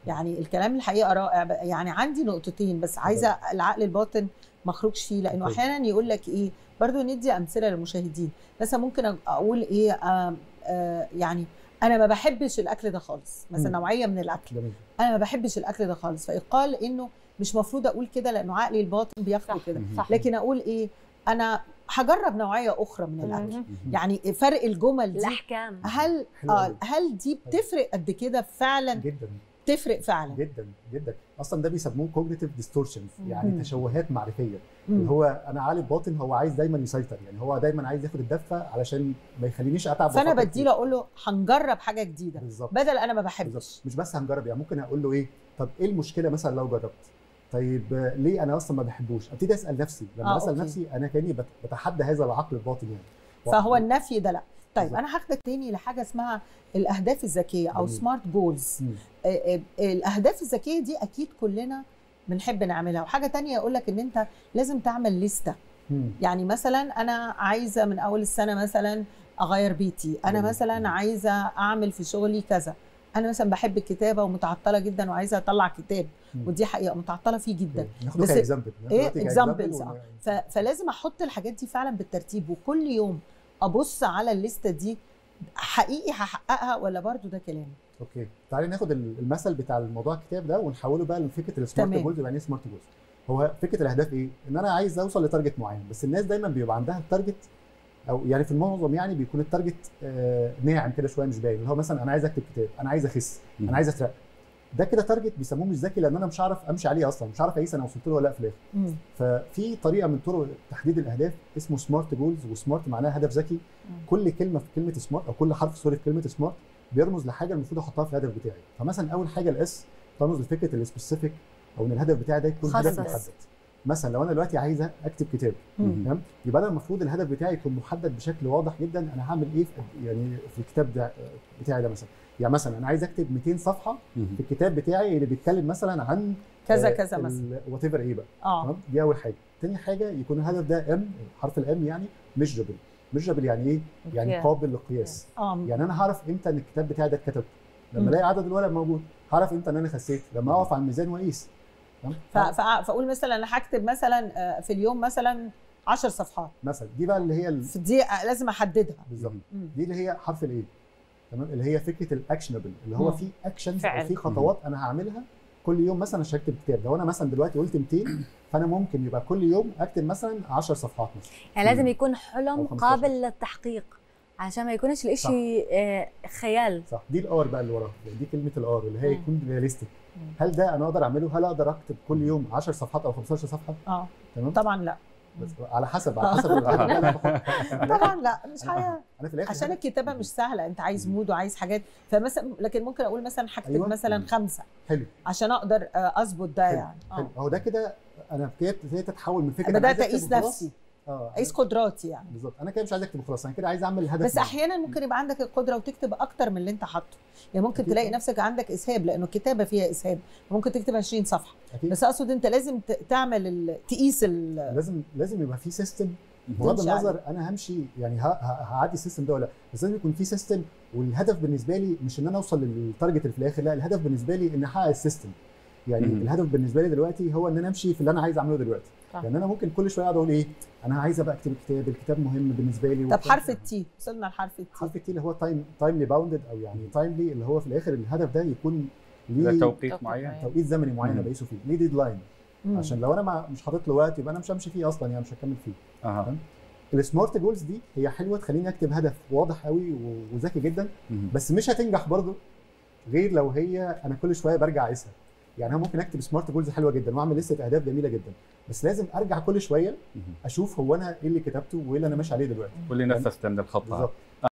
يعني الكلام الحقيقه رائع ب- يعني عندي نقطتين بس عايزه العقل الباطن ما اخرجش فيه لانه أوكي. احيانا يقول لك ايه برضو ندي امثله للمشاهدين مثلا ممكن أ- اقول ايه آه آه يعني انا ما بحبش الاكل ده خالص مثلا مم. نوعيه من الاكل جميل انا ما بحبش الاكل ده خالص فيقال انه مش مفروض اقول كده لانه عقلي الباطن بياخده صح كده صح لكن اقول ايه انا هجرب نوعيه اخرى من الاكل مهم. يعني فرق الجمل دي الاحكام هل حلو آه أوي. هل دي بتفرق قد كده فعلا جدا تفرق فعلا جدا جدا اصلا ده بيسموه كوجنيتيف ديستورشنز يعني مم. تشوهات معرفيه مم. اللي هو انا عالم باطن هو عايز دايما يسيطر يعني هو دايما عايز ياخد الدفه علشان ما يخلينيش اتعب فانا وأفكر بديله اقول له هنجرب حاجه جديده بالظبط بدل انا ما بالظبط بحبش مش بس هنجرب يعني ممكن اقول له ايه طب ايه المشكله مثلا لو جربت طيب آه، ليه انا اصلا ما بحبوش ابتدي اسال نفسي لما آه، اسال أوكي. نفسي انا كاني بت- بتحدى هذا العقل الباطن يعني فهو النفي ده لا طيب بالظبط. انا هاخدك تاني لحاجه اسمها الاهداف الذكيه او جميل. سمارت جولز مم. الاهداف الذكيه دي اكيد كلنا بنحب نعملها وحاجه تانية يقول لك ان انت لازم تعمل لستة مم. يعني مثلا انا عايزه من اول السنه مثلا اغير بيتي انا جميل. مثلا عايزه اعمل في شغلي كذا انا مثلا بحب الكتابه ومتعطله جدا وعايزه اطلع كتاب مم. ده حقيقه متعطله فيه جدا ناخده بس- كاكزامبل إيه examples، آه. ف... فلازم احط الحاجات دي فعلا بالترتيب وكل يوم ابص على الليسته دي حقيقي هحققها ولا برضو ده كلام اوكي تعالي ناخد ال- المثل بتاع الموضوع الكتاب ده ونحوله بقى لفكره السمارت تمام. جولز يعني ايه سمارت جولز هو فكره الاهداف ايه ان انا عايز اوصل لتارجت معين بس الناس دايما بيبقى عندها التارجت او يعني في المعظم يعني بيكون التارجت آه ناعم كده شويه مش باين اللي هو مثلا انا عايز اكتب كتاب انا عايز اخس مم. انا عايز اترقى ده كده تارجت بيسموه مش ذكي لان انا مش عارف امشي عليه اصلا مش عارف اقيس انا وصلت له ولا لا في الاخر مم. ففي طريقه من طرق تحديد الاهداف اسمه سمارت جولز وسمارت معناها هدف ذكي كل كلمه في كلمه سمارت او كل حرف سوري في كلمه سمارت بيرمز لحاجه المفروض احطها في الهدف بتاعي فمثلا اول حاجه الاس ترمز لفكره السبيسيفيك او ان الهدف بتاعي ده يكون هدف خصص. محدد مثلا لو انا دلوقتي عايزه اكتب كتاب مم. تمام يبقى انا المفروض الهدف بتاعي يكون محدد بشكل واضح جدا انا هعمل ايه في يعني في الكتاب ده بتاعي ده مثلا يعني مثلا انا عايز اكتب 200 صفحه مهم. في الكتاب بتاعي اللي بيتكلم مثلا عن كذا كذا مثلا وات ايفر ايه بقى اه تمام دي اول حاجه تاني حاجه يكون الهدف ده ام حرف الام يعني ميجربل ميجربل يعني ايه يعني مقياس. قابل للقياس اه يعني انا هعرف امتى ان الكتاب بتاعي ده اتكتب مم. لما الاقي عدد الورق موجود هعرف امتى ان انا خسيت لما اقف على الميزان واقيس تمام؟ ف... ف... فاقول مثلا انا هكتب مثلا آه، في اليوم مثلا 10 صفحات مثلا دي بقى اللي هي ال- في دي آه، لازم احددها بالظبط مم. دي اللي هي حرف الايه تمام اللي هي فكره الاكشنبل اللي هو مم. في اكشنز او فعل. في خطوات انا هعملها كل يوم مثلا عشان اكتب كتاب لو انا مثلا دلوقتي قلت 200 فانا ممكن يبقى كل يوم اكتب مثلا 10 صفحات مثلا يعني لازم مم. يكون أو حلم 15. قابل للتحقيق عشان ما يكونش الاشي آه، خيال صح دي الار بقى اللي وراها دي كلمه الار اللي هي مم. يكون رياليستيك مم. هل ده انا اقدر اعمله هل اقدر اكتب كل يوم 10 صفحات او 15 صفحه اه تمام طبعا لا بس على حسب على حسب الهدف اللي أنا بحطه. طبعا لا مش أنا- حياه انا في الاخر عشان هدف- الكتابه مش سهله انت عايز مود وعايز حاجات فمثلا لكن ممكن اقول مثلا هكتب أيوة. مثلا مم. خمسه حلو عشان اقدر آه، اظبط ده حلو. يعني حلو اه هو ده كده انا كده ابتديت اتحول من فكره أنا بدات عايز أكتب اقيس وخلاص. نفسي اه اقيس قدراتي يعني بالظبط انا كده مش عايز اكتب وخلاص انا كده عايز اعمل هدف بس معين. احيانا ممكن يبقى عندك القدره وتكتب اكتر من اللي انت حاطه يعني ممكن أكيد. تلاقي نفسك عندك اسهاب لانه الكتابه فيها اسهاب ممكن تكتب 20 صفحه اكيد بس اقصد انت لازم ت- تعمل ال- تقيس ال- لازم لازم يبقى في سيستم بغض تمشي النظر انا همشي يعني ه- ه- هعدي السيستم ده ولا لا بس لازم يكون في سيستم والهدف بالنسبه لي مش ان انا اوصل للتارجت اللي في الاخر لا الهدف بالنسبه لي ان احقق السيستم يعني مم. الهدف بالنسبه لي دلوقتي هو ان انا امشي في اللي انا عايز اعمله دلوقتي صح. يعني انا ممكن كل شويه اقعد اقول ايه انا عايز ابقى اكتب كتاب الكتاب مهم بالنسبه لي طب وبتاع. حرف التي وصلنا لحرف التي حرف التي اللي هو تايم تايملي باوندد او يعني تايملي اللي هو في الاخر الهدف ده يكون ده ليه توقيت توقيت معين معين. توقيت زمني معين مم. انا بقيسه فيه ليه ديدلاين مم. عشان لو انا ما مش حاطط له وقت يبقى انا مش همشي فيه اصلا يعني مش هكمل فيه اها السمارت جولز دي هي حلوه تخليني اكتب هدف واضح قوي و- وذكي جدا مهم. بس مش هتنجح برضه غير لو هي انا كل شويه برجع اقيسها يعني انا ممكن اكتب سمارت جولز حلوه جدا واعمل لسته اهداف جميله جدا بس لازم ارجع كل شويه مهم. اشوف هو انا ايه اللي كتبته وايه اللي انا ماشي عليه دلوقتي واللي نفذت من الخطه بالظبط